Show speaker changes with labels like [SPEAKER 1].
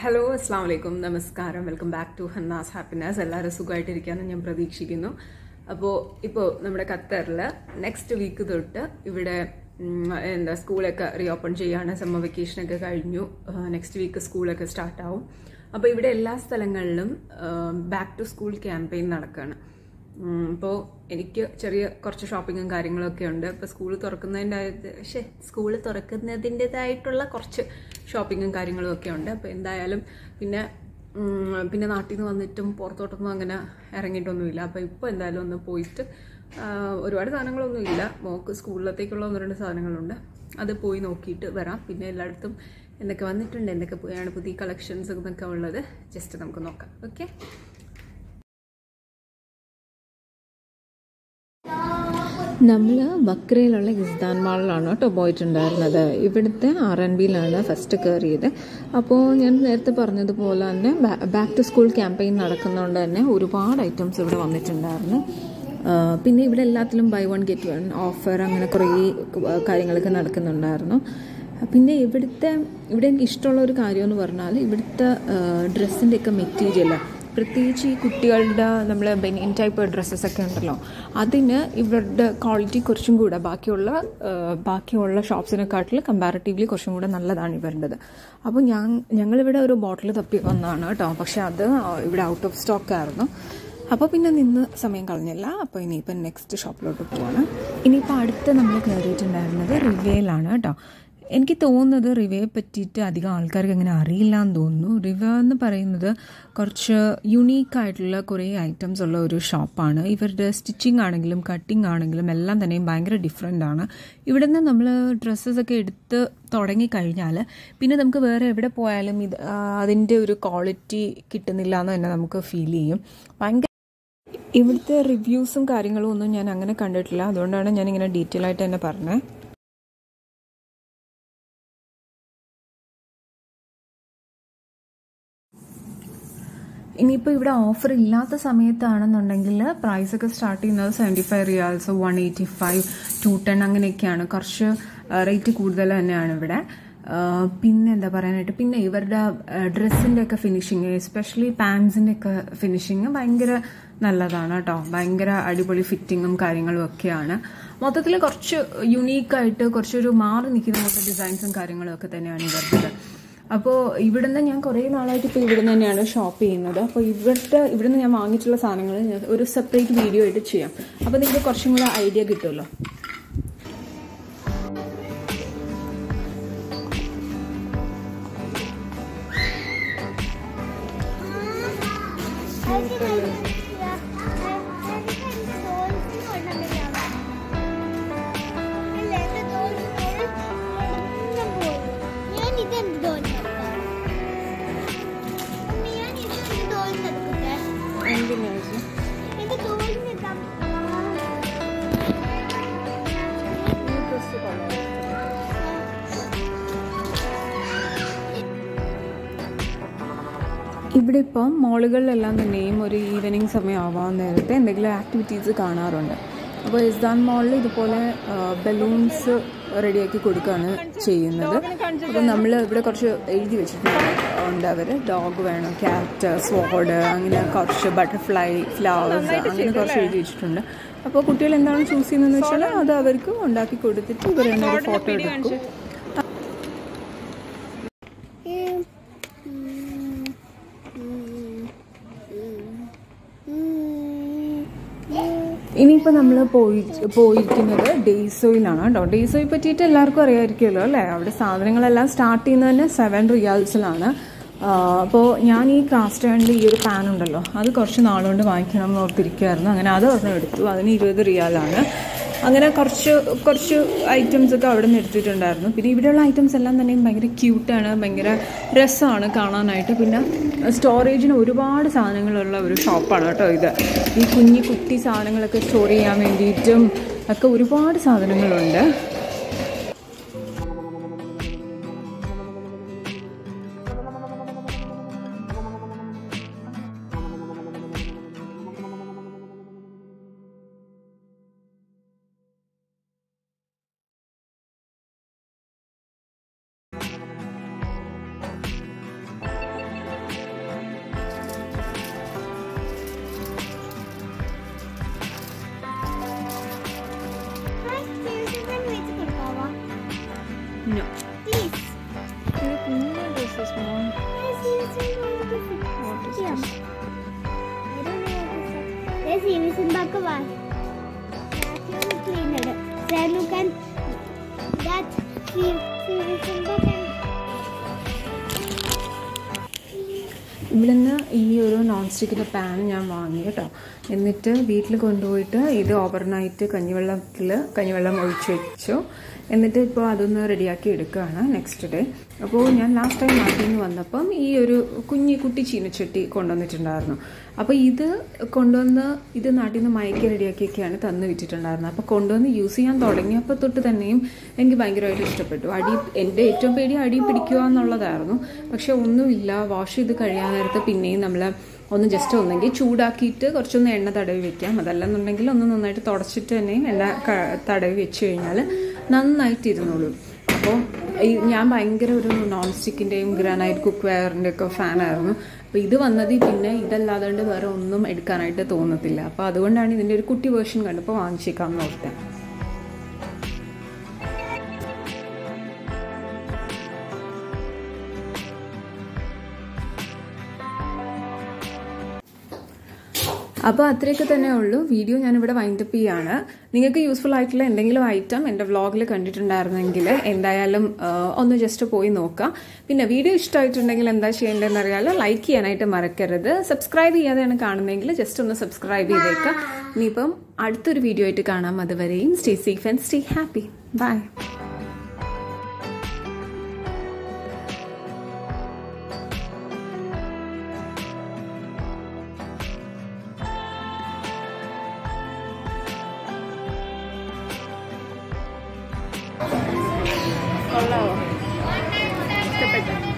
[SPEAKER 1] hello അസ്സാം വലൈക്കും നമസ്കാരം welcome back to Hannah's happiness എല്ലാവരും സുഖമായിട്ടിരിക്കാമെന്ന് ഞാൻ പ്രതീക്ഷിക്കുന്നു അപ്പോൾ ഇപ്പോൾ നമ്മുടെ ഖത്തറിൽ നെക്സ്റ്റ് വീക്ക് തൊട്ട് ഇവിടെ ഉം, എന്താ സ്കൂളൊക്കെ റീഓപ്പൺ ചെയ്യാണ് സമ്മർ വെക്കേഷനൊക്കെ കഴിഞ്ഞു നെക്സ്റ്റ് വീക്ക് സ്കൂളൊക്കെ സ്റ്റാർട്ട് ആവും അപ്പോൾ ഇവിടെ എല്ലാ സ്ഥലങ്ങളിലും ബാക്ക് ടു സ്കൂൾ ക്യാമ്പയിൻ നടക്കുകയാണ് ഇപ്പോൾ എനിക്ക് ചെറിയ കുറച്ച് ഷോപ്പിങ്ങും കാര്യങ്ങളൊക്കെ ഉണ്ട് ഇപ്പോൾ സ്കൂൾ തുറക്കുന്നതിൻ്റെ പക്ഷേ സ്കൂൾ തുറക്കുന്നതിൻ്റെതായിട്ടുള്ള കുറച്ച് ഷോപ്പിങ്ങും കാര്യങ്ങളും ഒക്കെ ഉണ്ട് അപ്പോൾ എന്തായാലും പിന്നെ ഉം, പിന്നെ നാട്ടിൽ നിന്ന് വന്നിട്ടും പുറത്തോട്ടൊന്നും അങ്ങനെ ഇറങ്ങിയിട്ടൊന്നുമില്ല അപ്പോൾ ഇപ്പോൾ എന്തായാലും ഒന്ന് പോയിട്ട് ആ, ഒരുപാട് സാധനങ്ങളൊന്നും ഇല്ല മോക്ക് സ്കൂളിലത്തേക്കുള്ള ഒന്ന് രണ്ട് സാധനങ്ങളുണ്ട് അത് പോയി നോക്കിയിട്ട് വരാം പിന്നെ എല്ലായിടത്തും എന്തൊക്കെ വന്നിട്ടുണ്ട് എന്തൊക്കെ പോയാണ് പുതിയ കളക്ഷൻസ് എന്നൊക്കെ ഉള്ളത് ജസ്റ്റ് നമുക്ക് നോക്കാം ഓക്കെ
[SPEAKER 2] നമ്മൾ ബക്രയിലുള്ള ഇസ്താൻ മാളിലാണ് കേട്ടോ പോയിട്ടുണ്ടായിരുന്നത് ഇവിടുത്തെ ആർ എൻ ബിയിലാണ് ഫസ്റ്റ് കയറിയത് അപ്പോൾ ഞാൻ നേരത്തെ പറഞ്ഞതുപോലെ തന്നെ ബാക്ക് ടു സ്കൂൾ ക്യാമ്പയിൻ നടക്കുന്നതുകൊണ്ട് തന്നെ ഒരുപാട് ഐറ്റംസ് ഇവിടെ വന്നിട്ടുണ്ടായിരുന്നു ആ, പിന്നെ ഇവിടെ എല്ലാത്തിലും buy one get one offer അങ്ങനെ കുറേ കാര്യങ്ങളൊക്കെ നടക്കുന്നുണ്ടായിരുന്നു പിന്നെ ഇവിടുത്തെ ഇവിടെ എനിക്ക് ഇഷ്ടമുള്ള ഒരു കാര്യം എന്ന് പറഞ്ഞാൽ ഇവിടുത്തെ ഡ്രസ്സിൻ്റെയൊക്കെ മെറ്റീരിയൽ പ്രത്യേകിച്ച് ഈ കുട്ടികളുടെ നമ്മൾ ബെനിയൻ ടൈപ്പ് ഡ്രസ്സസ് ഒക്കെ ഉണ്ടല്ലോ അതിന് ഇവരുടെ ക്വാളിറ്റി കുറച്ചും കൂടെ ബാക്കിയുള്ള ആ, ബാക്കിയുള്ള ഷോപ്സിനെക്കാട്ടിൽ കമ്പാരിറ്റീവ്ലി കുറച്ചും കൂടെ നല്ലതാണ് ഇവരുടേത് അപ്പോൾ ഞാൻ ഞങ്ങളിവിടെ ഒരു ബോട്ടിൽ തപ്പി വന്നതാണ് കേട്ടോ പക്ഷെ അത് ഇവിടെ ഔട്ട് ഓഫ് സ്റ്റോക്ക് ആയിരുന്നു അപ്പോൾ പിന്നെ നിന്ന് സമയം കളഞ്ഞില്ല അപ്പോൾ ഇനിയിപ്പോൾ നെക്സ്റ്റ് ഷോപ്പിലോട്ട് പോവാണ് ഇനിയിപ്പോൾ അടുത്ത് നമ്മൾ കയറിയിട്ടുണ്ടായിരുന്നത് റിവയിലാണ് കേട്ടോ എനിക്ക് തോന്നുന്നത് റിവയെ പറ്റിയിട്ട് അധികം ആൾക്കാർക്ക് അങ്ങനെ അറിയില്ല എന്ന് തോന്നുന്നു റിവ എന്ന് പറയുന്നത് കുറച്ച് യുണീക്കായിട്ടുള്ള കുറേ ഐറ്റംസ് ഉള്ള ഒരു ഷോപ്പാണ് ഇവരുടെ സ്റ്റിച്ചിങ് ആണെങ്കിലും കട്ടിങ് ആണെങ്കിലും എല്ലാം തന്നെയും ഭയങ്കര ഡിഫറെൻ്റ് ആണ് ഇവിടുന്ന് നമ്മൾ ഡ്രസ്സസ് ഒക്കെ എടുത്ത് തുടങ്ങിക്കഴിഞ്ഞാൽ പിന്നെ നമുക്ക് വേറെ എവിടെ പോയാലും ഇത് ആ, അതിൻ്റെ ഒരു ക്വാളിറ്റി കിട്ടുന്നില്ല എന്ന് തന്നെ നമുക്ക് ഫീൽ ചെയ്യും ഭയങ്കര ഇവിടുത്തെ റിവ്യൂസും കാര്യങ്ങളും ഒന്നും ഞാൻ അങ്ങനെ കണ്ടിട്ടില്ല അതുകൊണ്ടാണ് ഞാൻ ഇങ്ങനെ ഡീറ്റെയിൽ ആയിട്ട് തന്നെ പറഞ്ഞത് ഇനിയിപ്പോൾ ഇവിടെ ഓഫർ ഇല്ലാത്ത സമയത്താണെന്നുണ്ടെങ്കിൽ പ്രൈസ് ഒക്കെ സ്റ്റാർട്ട് ചെയ്യുന്നത് seventy five riyals one eighty five to ten അങ്ങനെയൊക്കെയാണ് കുറച്ച് റേറ്റ് കൂടുതൽ തന്നെയാണ് ഇവിടെ ആ, പിന്നെ എന്താ പറയാനായിട്ട് പിന്നെ ഇവരുടെ ഡ്രസ്സിൻ്റെ ഒക്കെ ഫിനിഷിങ് എസ്പെഷ്യലി പാൻസിൻ്റെ ഒക്കെ ഫിനിഷിങ് ഭയങ്കര നല്ലതാണ് കേട്ടോ ഭയങ്കര അടിപൊളി ഫിറ്റിങ്ങും കാര്യങ്ങളും ഒക്കെയാണ് മൊത്തത്തിൽ കുറച്ച് യുണീക്കായിട്ട് കുറച്ചൊരു മാറി നിൽക്കുന്ന പോലത്തെ ഡിസൈൻസും കാര്യങ്ങളും ഒക്കെ തന്നെയാണ് ഇവരുടെ അപ്പോൾ ഇവിടുന്ന് ഞാൻ കുറേ നാളായിട്ട് ഇപ്പോൾ ഇവിടുന്ന് തന്നെയാണ് ഷോപ്പ് ചെയ്യുന്നത് അപ്പോൾ ഇവിടുത്തെ ഇവിടുന്ന് ഞാൻ വാങ്ങിയിട്ടുള്ള സാധനങ്ങൾ ഞാൻ ഒരു സെപ്പറേറ്റ് വീഡിയോ ആയിട്ട് ചെയ്യാം അപ്പോൾ നിങ്ങൾക്ക് കുറച്ചും കൂടെ ഐഡിയ കിട്ടുമല്ലോ
[SPEAKER 3] ഞാൻ ഇതെന്ത് തോന്നി ഞാൻ ഇത് തോന്നി നടക്കട്ടെ ഇത് തോന്നി
[SPEAKER 1] ഇവിടെ ഇപ്പം മോളുകളിലെല്ലാം തന്നെയും ഒരു ഈവനിങ് സമയം ആവാൻ നേരത്തെ എന്തെങ്കിലും ആക്ടിവിറ്റീസ് കാണാറുണ്ട് അപ്പോൾ ഇസ്താൻ മോളിൽ ഇതുപോലെ ബലൂൺസ് റെഡിയാക്കി കൊടുക്കുകയാണ് ചെയ്യുന്നത് അപ്പോൾ നമ്മൾ ഇവിടെ കുറച്ച് എഴുതി വെച്ചിട്ടുണ്ട് ഉണ്ട് അവർ ഡോഗ് വേണം ക്യാറ്റ് സ്വോഡ് അങ്ങനെ കുറച്ച് ബട്ടർഫ്ലൈ ഫ്ലവേഴ്സ് അങ്ങനെ കുറച്ച് എഴുതി വെച്ചിട്ടുണ്ട് അപ്പോൾ കുട്ടികൾ എന്താണ് ചൂസ് ചെയ്യുന്നതെന്ന് വെച്ചാൽ അത് അവർക്ക് ഉണ്ടാക്കി കൊടുത്തിട്ട് ഇവർ തന്നെ ഒരു ഫോട്ടോ എടുക്കും ഇനിയിപ്പോൾ നമ്മൾ പോയി പോയിരിക്കുന്നത് ഡേയ്സോയിലാണ് കേട്ടോ ഡേയ്സോയെ പറ്റിയിട്ട് എല്ലാവർക്കും അറിയാമായിരിക്കുമല്ലോ അല്ലേ അവിടെ സാധനങ്ങളെല്ലാം സ്റ്റാർട്ട് ചെയ്യുന്നത് തന്നെ സെവൻ റിയാൽസിലാണ് അപ്പോൾ ഞാൻ ഈ കാസ്റ്റ് ആൻഡ് ഈ ഒരു പാൻ ഉണ്ടല്ലോ അത് കുറച്ച് നാളുകൊണ്ട് വാങ്ങിക്കണം എന്ന് ഓർത്തിരിക്കുമായിരുന്നു അങ്ങനെ അത് ഒരെണ്ണം എടുത്തു അതിന് ഇരുപത് റിയാലാണ് അങ്ങനെ കുറച്ച് കുറച്ച് ഐറ്റംസ് ഒക്കെ അവിടെ നിന്ന് എടുത്തിട്ടുണ്ടായിരുന്നു പിന്നെ ഇവിടെയുള്ള ഐറ്റംസ് എല്ലാം തന്നെയും ഭയങ്കര ക്യൂട്ടാണ് ഭയങ്കര രസമാണ് കാണാനായിട്ട് പിന്നെ സ്റ്റോറേജിന് ഒരുപാട് സാധനങ്ങളുള്ള ഒരു ഷോപ്പാണ് കേട്ടോ ഇത് ഈ കുഞ്ഞി കുട്ടി സാധനങ്ങളൊക്കെ സ്റ്റോർ ചെയ്യാൻ വേണ്ടിയിട്ടും ഒക്കെ ഒരുപാട് സാധനങ്ങളുണ്ട്
[SPEAKER 3] സി വി സിംബാക്ക് വാ ക്ലീനഡ് Then you can that see see Simba can
[SPEAKER 1] ഇവിടുന്ന് ഈ ഒരു നോൺ സ്റ്റിക്കിൻ്റെ പാൻ ഞാൻ വാങ്ങി കേട്ടോ എന്നിട്ട് വീട്ടിൽ കൊണ്ടുപോയിട്ട് ഇത് ഓവർനൈറ്റ് കഞ്ഞിവെള്ളത്തിൽ കഞ്ഞിവെള്ളം ഒഴിച്ച് വെച്ചു എന്നിട്ട് ഇപ്പോൾ അതൊന്ന് റെഡിയാക്കി എടുക്കുകയാണ് നെക്സ്റ്റ് ഡേ അപ്പോൾ ഞാൻ ലാസ്റ്റ് ടൈം നാട്ടിൽ നിന്ന് വന്നപ്പം ഈ ഒരു കുഞ്ഞി കുട്ടി ചീനച്ചട്ടി കൊണ്ടുവന്നിട്ടുണ്ടായിരുന്നു അപ്പോൾ ഇത് കൊണ്ടുവന്ന് ഇത് നാട്ടിൽ നിന്ന് മയക്കി റെഡിയാക്കിയൊക്കെയാണ് തന്ന് വിറ്റിട്ടുണ്ടായിരുന്നത് അപ്പോൾ കൊണ്ടുവന്ന് യൂസ് ചെയ്യാൻ തുടങ്ങിയപ്പോൾ തൊട്ട് തന്നെയും എനിക്ക് ഭയങ്കരമായിട്ട് ഇഷ്ടപ്പെട്ടു അടി എൻ്റെ ഏറ്റവും പേടി അടി പിടിക്കുക എന്നുള്ളതായിരുന്നു പക്ഷെ ഒന്നുമില്ല വാഷ് ചെയ്ത് കഴിയാൻ നേരത്ത് പിന്നെയും നമ്മൾ ഒന്ന് ജസ്റ്റ് ഒന്നെങ്കിൽ ചൂടാക്കിയിട്ട് കുറച്ചൊന്ന് എണ്ണ തടവി വെക്കാം അതല്ലെന്നുണ്ടെങ്കിൽ ഒന്ന് നന്നായിട്ട് തുടച്ചിട്ട് തന്നെ എണ്ണ ക- തടവി വെച്ച് കഴിഞ്ഞാൽ നന്നായിട്ട് ഇരുന്നോളൂ അപ്പോൾ ഈ ഞാൻ ഭയങ്കര ഒരു നോൺ സ്റ്റിക്കിൻ്റെയും ഗ്രാനൈറ്റ് കുക്ക് വെയറിൻ്റെ ഒക്കെ ഫാനായിരുന്നു അപ്പോൾ ഇത് വന്നതിൽ പിന്നെ ഇതല്ലാതെ വേറെ ഒന്നും എടുക്കാനായിട്ട് തോന്നത്തില്ല അപ്പോൾ അതുകൊണ്ടാണ് ഇതിൻ്റെ ഒരു കുട്ടി വേർഷൻ കണ്ടപ്പോൾ വാങ്ങിച്ചേക്കാമെന്ന് ഓർത്തത് അപ്പോൾ അത്രയൊക്കെ തന്നെ ഉള്ളൂ വീഡിയോ ഞാനിവിടെ വൈൻഡപ്പ് ചെയ്യാണ് നിങ്ങൾക്ക് യൂസ്ഫുൾ ആയിട്ടുള്ള എന്തെങ്കിലും ഐറ്റം എൻ്റെ വ്ളോഗിൽ കണ്ടിട്ടുണ്ടായിരുന്നെങ്കിൽ എന്തായാലും ആ, ഒന്ന് ജസ്റ്റ് പോയി നോക്കാം പിന്നെ വീഡിയോ ഇഷ്ടമായിട്ടുണ്ടെങ്കിൽ എന്താ ചെയ്യേണ്ടതെന്ന് അറിയാലോ ലൈക്ക് ചെയ്യാനായിട്ട് മറക്കരുത് സബ്സ്ക്രൈബ് ചെയ്യാതെയാണ് കാണുന്നതെങ്കിൽ ജസ്റ്റ് ഒന്ന് സബ്സ്ക്രൈബ് ചെയ്തേക്കാം ഇനിയിപ്പം അടുത്തൊരു വീഡിയോ ആയിട്ട് കാണാം അതുവരെയും stay safe and stay happy bye കൊള്ളാവോ ഇഷ്ടപ്പെട്ടു